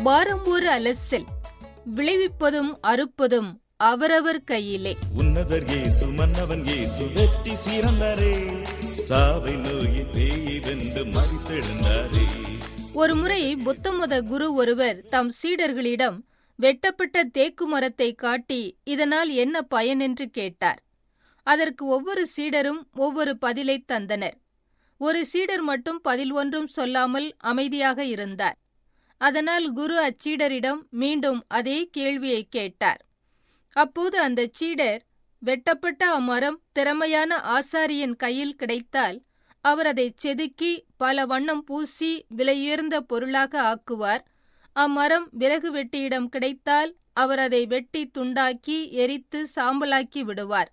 வாரம் ஒரு அலசல் விளைவிப்பதும் அறுப்பதும் அவரவர் கையிலே உன்னதர் இயேசு மன்னவன் இயேசு வெற்றி சீரந்தாரே சாவை நோயை பேயை வென்று மறித்தெழுந்தாரே ஒரு முறை புத்தமத குரு ஒருவர் தம் சீடர்களிடம் வெட்டப்பட்ட தேக்கு மரத்தை காட்டி இதனால் என்ன பயன் என்று கேட்டார் அதற்கு ஒவ்வொரு சீடரும் ஒவ்வொரு பதிலை தந்தனர் ஒரு சீடர் மட்டும் பதில் ஒன்றும் சொல்லாமல் அமைதியாக இருந்தார் அதனால் குரு அச்சீடரிடம் மீண்டும் அதே கேள்வியை கேட்டார் அப்போது அந்த சீடர் வெட்டப்பட்ட அம்மரம் திறமையான ஆசாரியின் கையில் கிடைத்தால் அவர் அதை செதுக்கி பல வண்ணம் பூசி விலையுயர்ந்த பொருளாக ஆக்குவார் அம்மரம் விறகு வெட்டியிடம் கிடைத்தால் அவர் அதை வெட்டி துண்டாக்கி எரித்து சாம்பலாக்கி விடுவார்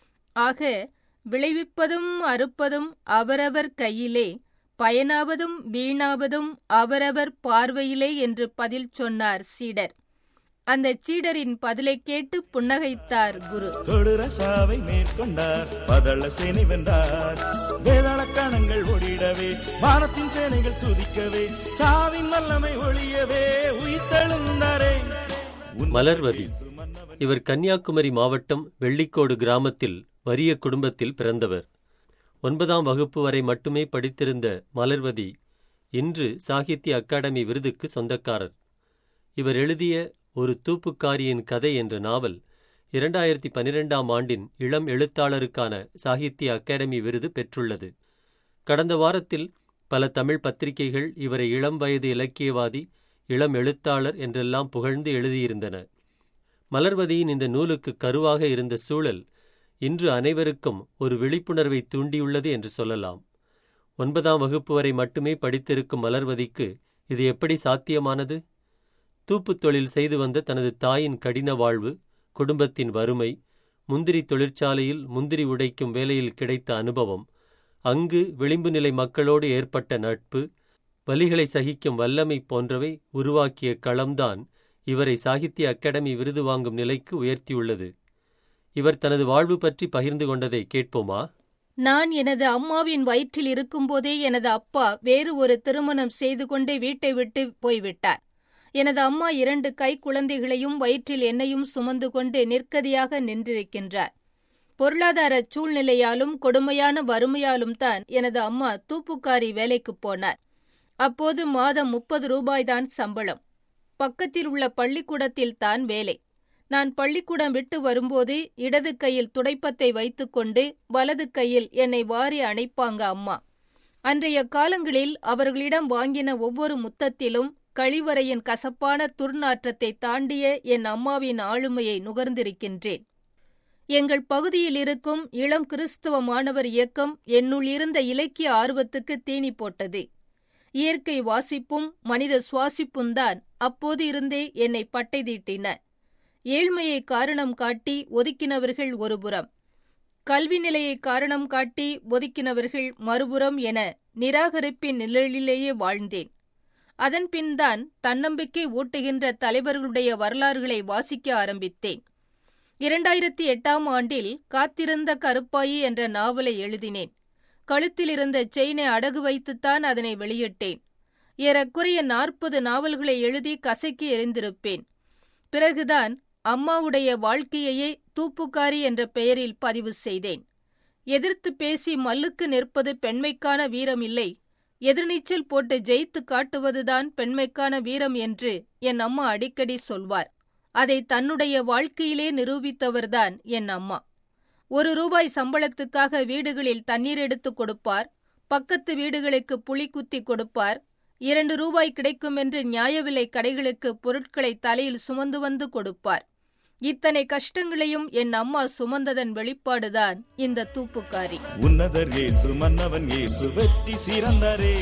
ஆக விளைவிப்பதும் அறுப்பதும் அவரவர் கையிலே பயனாவதும் வீணாவதும் அவரவர் பார்வையிலே என்று பதில் சொன்னார் சீடர் அந்த சீடரின் பதிலை கேட்டு புன்னகைத்தார் குரு கொடூர சாவை மேற்கொண்டார் பதள சேனை வென்றார் வேதாள கணங்கள் ஓடிடவே வானத்தின் சேனைகள் துதிக்கவே சாவின் வல்லமை ஒளியவே உயிர்த்தெழுந்தாரே உன்னதர் மலர்வதி இயேசு மன்னவன் இவர் கன்னியாகுமரி மாவட்டம் வெள்ளிக்கோடு கிராமத்தில் வறிய குடும்பத்தில் பிறந்தவர் ஒன்பதாம் வகுப்பு வரை மட்டுமே படித்திருந்த மலர்வதி இன்று சாகித்ய அகாடமி விருதுக்கு சொந்தக்காரர் இவர் எழுதிய ஒரு தூப்புக்காரியின் கதை என்ற நாவல் இரண்டாயிரத்தி பனிரெண்டாம் ஆண்டின் இளம் எழுத்தாளருக்கான சாகித்ய அகாடமி விருது பெற்றுள்ளது கடந்த வாரத்தில் பல தமிழ் பத்திரிகைகள் இவரை இளம் வயது இலக்கியவாதி இளம் எழுத்தாளர் என்றெல்லாம் புகழ்ந்து எழுதியிருந்தன மலர்வதியின் இந்த நூலுக்கு கருவாக இருந்த சூழல் இன்று அனைவருக்கும் ஒரு விழிப்புணர்வை தூண்டியுள்ளது என்று சொல்லலாம் ஒன்பதாம் வகுப்பு வரை மட்டுமே படித்திருக்கும் மலர்வதிக்கு இது எப்படி சாத்தியமானது தூப்புத் தொழில் செய்து வந்த தனது தாயின் கடின வாழ்வு குடும்பத்தின் வறுமை முந்திரி தொழிற்சாலையில் முந்திரி உடைக்கும் வேலையில் கிடைத்த அனுபவம் அங்கு விளிம்பு நிலை மக்களோடு ஏற்பட்ட நட்பு வலிகளை சகிக்கும் வல்லமை போன்றவை உருவாக்கிய களம்தான் இவரை சாகித்ய அகாடமி விருது வாங்கும் நிலைக்கு உயர்த்தியுள்ளது இவர் தனது வாழ்வு பற்றி பகிர்ந்து கொண்டதை கேட்போமா நான் எனது அம்மாவின் வயிற்றில் இருக்கும்போதே எனது அப்பா வேறு ஒரு திருமணம் செய்து கொண்டு வீட்டை விட்டு போய்விட்டார் எனது அம்மா இரண்டு கை குழந்தைகளையும் வயிற்றில் என்னையும் சுமந்து கொண்டு நிற்கதியாக நின்றிருக்கின்றார் பொருளாதார சூழ்நிலையாலும் கொடுமையான வறுமையாலும் தான் எனது அம்மா தூப்புக்காரி வேலைக்குப் போனார் அப்போது மாதம் முப்பது ரூபாய்தான் சம்பளம் பக்கத்தில் உள்ள பள்ளிக்கூடத்தில் தான் வேலை நான் பள்ளிக்கூடம் விட்டு வரும்போது இடது கையில் துடைப்பத்தை வைத்துக்கொண்டு வலது கையில் என்னை வாரி அணைப்பாங்க அம்மா அன்றைய காலங்களில் அவர்களிடம் வாங்கின ஒவ்வொரு முத்தத்திலும் கழிவறையின் கசப்பான துர்நாற்றத்தை தாண்டிய என் அம்மாவின் ஆளுமையை நுகர்ந்திருக்கின்றேன் எங்கள் பகுதியில் இருக்கும் இளம் கிறிஸ்தவ மாணவர் இயக்கம் என்னுள் இருந்த இலக்கிய ஆர்வத்துக்கு தீனி போட்டது இயற்கை வாசிப்பும் மனித சுவாசிப்பும் தான் அப்போது இருந்தே என்னை பட்டை தீட்டின ஏழ்மையை காரணம் காட்டி ஒதுக்கினவர்கள் ஒருபுறம் கல்வி நிலையை காரணம் காட்டி ஒதுக்கினவர்கள் மறுபுறம் என நிராகரிப்பின் நிழலிலேயே வாழ்ந்தேன் அதன்பின்தான் தன்னம்பிக்கை ஊட்டுகின்ற தலைவர்களுடைய வரலாறுகளை வாசிக்க ஆரம்பித்தேன் இரண்டாயிரத்தி எட்டாம் ஆண்டில் காத்திருந்த கருப்பாயி என்ற நாவலை எழுதினேன் கழுத்தில் இருந்த செயினை அடகு வைத்துத்தான் அதனை வெளியிட்டேன் ஏறக்குறைய நாற்பது நாவல்களை எழுதி கசக்கி எறிந்திருப்பேன் பிறகுதான் அம்மாவுடைய வாழ்க்கையையே தூப்புக்காரி என்ற பெயரில் பதிவு செய்தேன் எதிர்த்து பேசி மல்லுக்கு நிற்பது பெண்மைக்கான வீரம் இல்லை எதிர்நீச்சல் போட்டு ஜெயித்து காட்டுவதுதான் பெண்மைக்கான வீரம் என்று என் அம்மா அடிக்கடி சொல்வார் அதை தன்னுடைய வாழ்க்கையிலே நிரூபித்தவர்தான் என் அம்மா ஒரு ரூபாய் சம்பளத்துக்காக வீடுகளில் தண்ணீர் எடுத்து கொடுப்பார் பக்கத்து வீடுகளுக்கு புளி குத்தி கொடுப்பார் இரண்டு ரூபாய் கிடைக்கும் என்று நியாய விலை கடைகளுக்கு பொருட்களை தலையில் சுமந்து வந்து கொடுப்பார் இத்தனை கஷ்டங்களையும் என் அம்மா சுமந்ததன் வெளிப்பாடுதான் இந்த தூப்புக்காரி உன்னதர் இயேசு மன்னவன் இயேசு வெற்றி சீரந்தாரே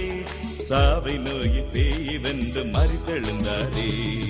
சாவை நோயை பேயை வென்று மறித்தெழுந்தாரே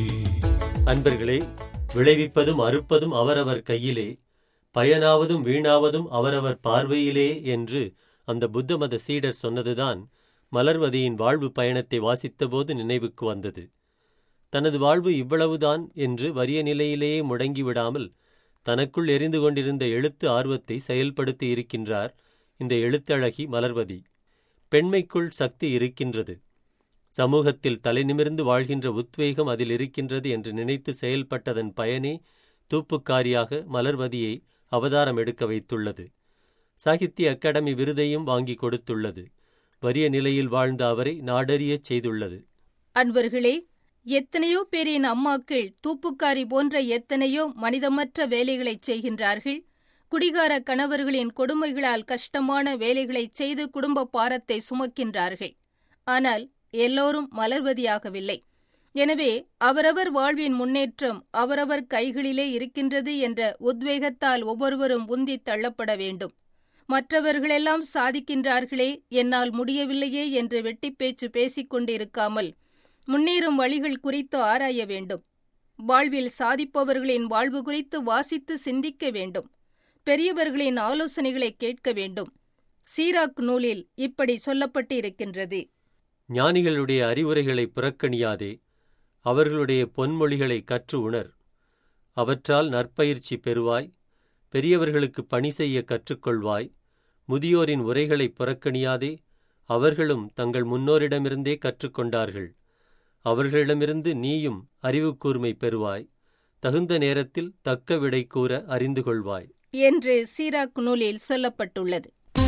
அன்பர்களே விளைவிப்பதும் அறுப்பதும் அவரவர் கையிலே பயனாவதும் வீணாவதும் அவரவர் பார்வையிலே என்று அந்த புத்த மத சீடர் சொன்னதுதான் மலர்வதியின் வாழ்வு பயணத்தை வாசித்தபோது நினைவுக்கு வந்தது தனது வாழ்வு இவ்வளவுதான் என்று வறிய நிலையிலேயே முடங்கிவிடாமல் தனக்குள் எரிந்து கொண்டிருந்த எழுத்து ஆர்வத்தை செயல்படுத்தி இருக்கின்றார் இந்த எழுத்தழகி மலர்வதி பெண்மைக்குள் சக்தி இருக்கின்றது சமூகத்தில் தலைநிமிர்ந்து வாழ்கின்ற உத்வேகம் அதில் இருக்கின்றது என்று நினைத்து செயல்பட்டதன் பயனே தூப்புக்காரியாக மலர்வதியை அவதாரம் எடுக்க வைத்துள்ளது சாகித்ய அகாடமி விருதையும் வாங்கி கொடுத்துள்ளது வறிய நிலையில் வாழ்ந்த அவரை நாடறியச் செய்துள்ளது அன்பர்களே எத்தனையோ பேரின் அம்மாக்கள் தூப்புக்காரி போன்ற எத்தனையோ மனிதமற்ற வேலைகளைச் செய்கின்றார்கள் குடிகார கணவர்களின் கொடுமைகளால் கஷ்டமான வேலைகளைச் செய்து குடும்ப பாரத்தை சுமக்கின்றார்கள் ஆனால் எல்லோரும் மலர்வதியாகவில்லை எனவே அவரவர் வாழ்வின் முன்னேற்றம் அவரவர் கைகளிலே இருக்கின்றது என்ற உத்வேகத்தால் ஒவ்வொருவரும் உந்தித் தள்ளப்பட வேண்டும் மற்றவர்களெல்லாம் சாதிக்கின்றார்களே என்னால் முடியவில்லையே என்று வெட்டிப்பேச்சு பேசிக் கொண்டிருக்காமல் முன்னேறும் வழிகள் குறித்து ஆராய வேண்டும் வாழ்வில் சாதிப்பவர்களின் வாழ்வு குறித்து வாசித்து சிந்திக்க வேண்டும் பெரியவர்களின் ஆலோசனைகளை கேட்க வேண்டும் சீராக் நூலில் இப்படி சொல்லப்பட்டு இருக்கின்றது ஞானிகளுடைய அறிவுரைகளை புறக்கணியாதே அவர்களுடைய பொன்மொழிகளை கற்று உணர் அவற்றால் நற்பயிற்சி பெறுவாய் பெரியவர்களுக்கு பணி செய்ய கற்றுக்கொள்வாய் முதியோரின் உரைகளை புறக்கணியாதே அவர்களும் தங்கள் முன்னோரிடமிருந்தே கற்றுக்கொண்டார்கள் அவர்களிடமிருந்து நீயும் அறிவு கூர்மை பெறுவாய் தகுந்த நேரத்தில் தக்க விடை கூற அறிந்து கொள்வாய் என்று சீராக் நூலில் சொல்லப்பட்டுள்ளது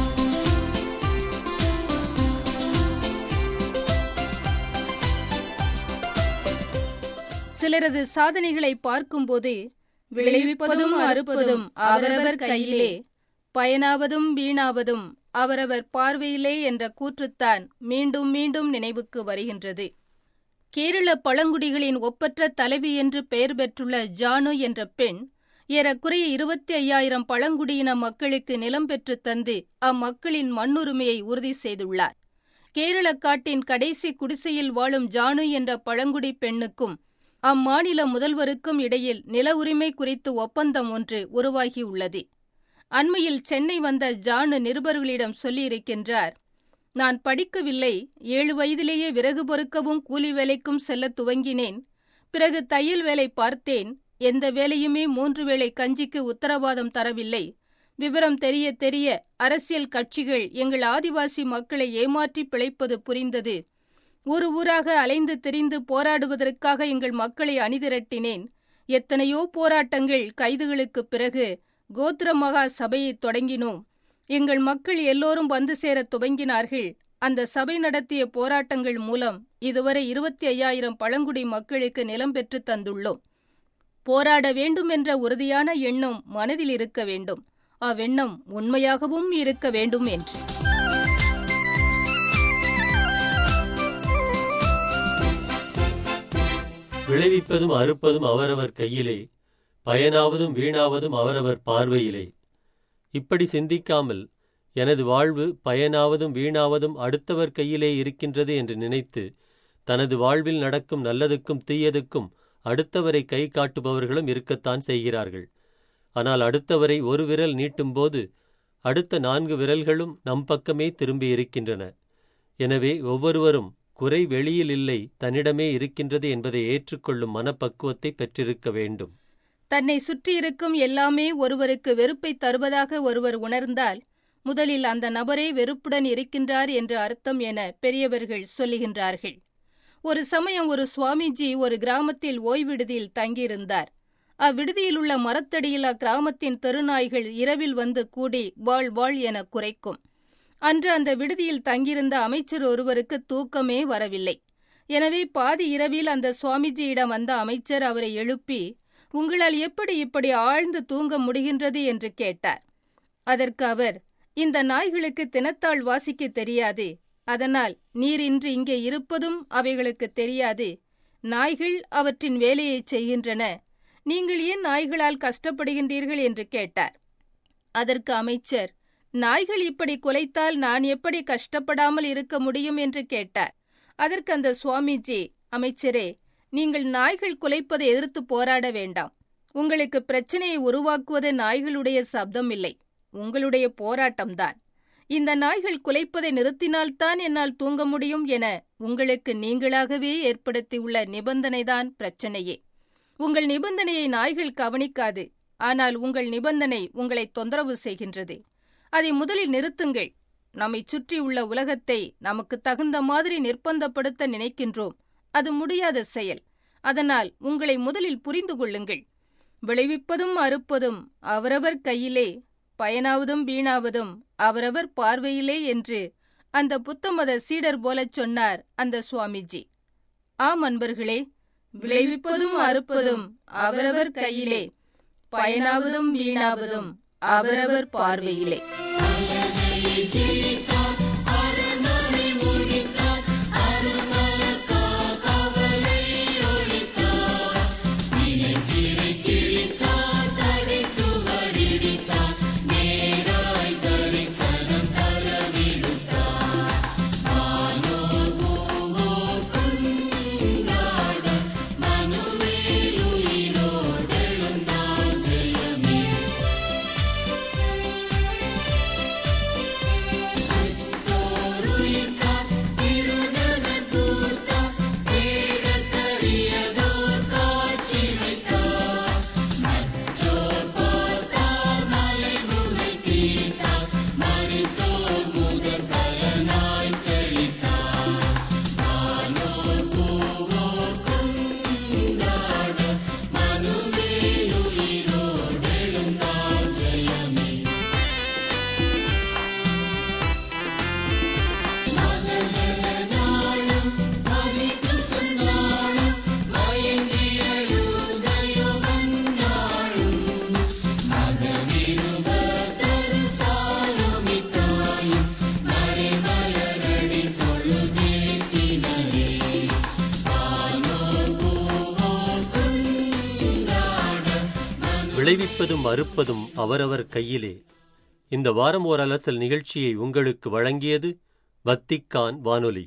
சிலரது சாதனைகளை பார்க்கும்போது விளைவிப்பதும் அறுப்பதும் அவரவர் கையிலே பயனாவதும் வீணாவதும் அவரவர் பார்வையிலே என்ற கூற்றுத்தான் மீண்டும் மீண்டும் நினைவுக்கு வருகின்றது கேரள பழங்குடிகளின் ஒப்பற்ற தலைவி என்று பெயர் பெற்றுள்ள ஜானு என்ற பெண் ஏறக்குறைய இருபத்தி ஐயாயிரம் பழங்குடியின மக்களுக்கு நிலம் பெற்றுத் தந்து அம்மக்களின் மண்ணுரிமையை உறுதி செய்துள்ளார் கேரள காட்டின் கடைசி குடிசையில் வாழும் ஜானு என்ற பழங்குடி பெண்ணுக்கும் அம்மாநில முதல்வருக்கும் இடையில் நில உரிமை குறித்து ஒப்பந்தம் ஒன்று உருவாகியுள்ளது அண்மையில் சென்னை வந்த ஜானு நிருபர்களிடம் சொல்லியிருக்கின்றார் நான் படிக்கவில்லை ஏழு வயதிலேயே விறகு பொறுக்கவும் கூலி வேலைக்கும் செல்லத் துவங்கினேன் பிறகு தையல் வேலை பார்த்தேன் எந்த வேலையுமே மூன்று வேளை கஞ்சிக்கு உத்தரவாதம் தரவில்லை விவரம் தெரிய தெரிய அரசியல் கட்சிகள் எங்கள் ஆதிவாசி மக்களை ஏமாற்றி பிழைப்பது புரிந்தது ஊரு ஊராக அலைந்து திரிந்து போராடுவதற்காக எங்கள் மக்களை அணிதிரட்டினேன் எத்தனையோ போராட்டங்கள் கைதுகளுக்குப் பிறகு கோத்திர மகா சபையை தொடங்கினோம் எங்கள் மக்கள் எல்லோரும் வந்து சேரத் துவங்கினார்கள் அந்த சபை நடத்திய போராட்டங்கள் மூலம் இதுவரை இருபத்தி ஐயாயிரம் பழங்குடி மக்களுக்கு நிலம் பெற்றுத் தந்துள்ளோம் போராட வேண்டும் என்ற உறுதியான எண்ணம் மனதில் இருக்க வேண்டும் அவ்வெண்ணம் உண்மையாகவும் இருக்க வேண்டும் என்று விளைவிப்பதும் அறுப்பதும் அவரவர் கையிலே பயனாவதும் வீணாவதும் அவரவர் பார்வையிலே இப்படி சிந்திக்காமல் எனது வாழ்வு பயனாவதும் வீணாவதும் அடுத்தவர் கையிலே இருக்கின்றது என்று நினைத்து தனது வாழ்வில் நடக்கும் நல்லதுக்கும் தீயதுக்கும் அடுத்தவரை கை காட்டுபவர்களும் இருக்கத்தான் செய்கிறார்கள் ஆனால் அடுத்தவரை ஒரு விரல் நீட்டும்போது அடுத்த நான்கு விரல்களும் நம் பக்கமே திரும்பி இருக்கின்றன எனவே ஒவ்வொருவரும் குறை வெளியில் இல்லை தன்னிடமே இருக்கின்றது என்பதை ஏற்றுக்கொள்ளும் மனப்பக்குவத்தை பெற்றிருக்க வேண்டும் தன்னை சுற்றியிருக்கும் எல்லாமே ஒருவருக்கு வெறுப்பை தருவதாக ஒருவர் உணர்ந்தால் முதலில் அந்த நபரே வெறுப்புடன் இருக்கின்றார் என்று அர்த்தம் என பெரியவர்கள் சொல்லுகின்றார்கள் ஒரு சமயம் ஒரு சுவாமிஜி ஒரு கிராமத்தில் ஓய்விடுதியில் தங்கியிருந்தார் அவ்விடுதியில் உள்ள மரத்தடியில் அக்கிராமத்தின் தெருநாய்கள் இரவில் வந்து கூடி வாழ் வாழ் என குறைக்கும் அன்று அந்த விடுதியில் தங்கியிருந்த அமைச்சர் ஒருவருக்கு தூக்கமே வரவில்லை எனவே பாதி இரவில் அந்த சுவாமிஜியிடம் வந்த அமைச்சர் அவரை எழுப்பி உங்களால் எப்படி இப்படி ஆழ்ந்து தூங்க முடிகின்றது என்று கேட்டார் அதற்கு அவர் இந்த நாய்களுக்கு தினத்தாள் வாசிக்க தெரியாது அதனால் நீர் இன்று இங்கே இருப்பதும் அவைகளுக்கு தெரியாது நாய்கள் அவற்றின் வேலையைச் செய்கின்றன நீங்கள் ஏன் நாய்களால் கஷ்டப்படுகின்றீர்கள் என்று கேட்டார் அதற்கு அமைச்சர் நாய்கள் இப்படி குலைத்தால் நான் எப்படி கஷ்டப்படாமல் இருக்க முடியும் என்று கேட்டார் அதற்கு அந்த சுவாமிஜி அமைச்சரே நீங்கள் நாய்கள் குலைப்பதை எதிர்த்து போராட வேண்டாம் உங்களுக்கு பிரச்சனையை உருவாக்குவது நாய்களுடைய சப்தம் இல்லை உங்களுடைய போராட்டம்தான் இந்த நாய்கள் குலைப்பதை நிறுத்தினால்தான் என்னால் தூங்க முடியும் என உங்களுக்கு நீங்களாகவே ஏற்படுத்தியுள்ள நிபந்தனைதான் பிரச்சனையே உங்கள் நிபந்தனையை நாய்கள் கவனிக்காது ஆனால் உங்கள் நிபந்தனை உங்களை தொந்தரவு செய்கின்றது அதை முதலில் நிறுத்துங்கள் நம்மை சுற்றியுள்ள உலகத்தை நமக்கு தகுந்த மாதிரி நிர்பந்தப்படுத்த நினைக்கின்றோம் அது முடியாத செயல் அதனால் உங்களை முதலில் புரிந்து கொள்ளுங்கள் விளைவிப்பதும் அறுப்பதும் அவரவர் கையிலே பயனாவதும் வீணாவதும் அவரவர் பார்வையிலே என்று அந்த புத்தமத சீடர் போலச் சொன்னார் அந்த சுவாமிஜி ஆம் அன்பர்களே விளைவிப்பதும் அறுப்பதும் அவரவர் கையிலே பயனாவதும் வீணாவதும் அவரவர் பார்வையிலே விளைவிப்பதும் அறுப்பதும் அவரவர் கையிலே இந்த வாரம் ஓர் அலசல் நிகழ்ச்சியை உங்களுக்கு வழங்கியது வத்திக்கான் வானொலி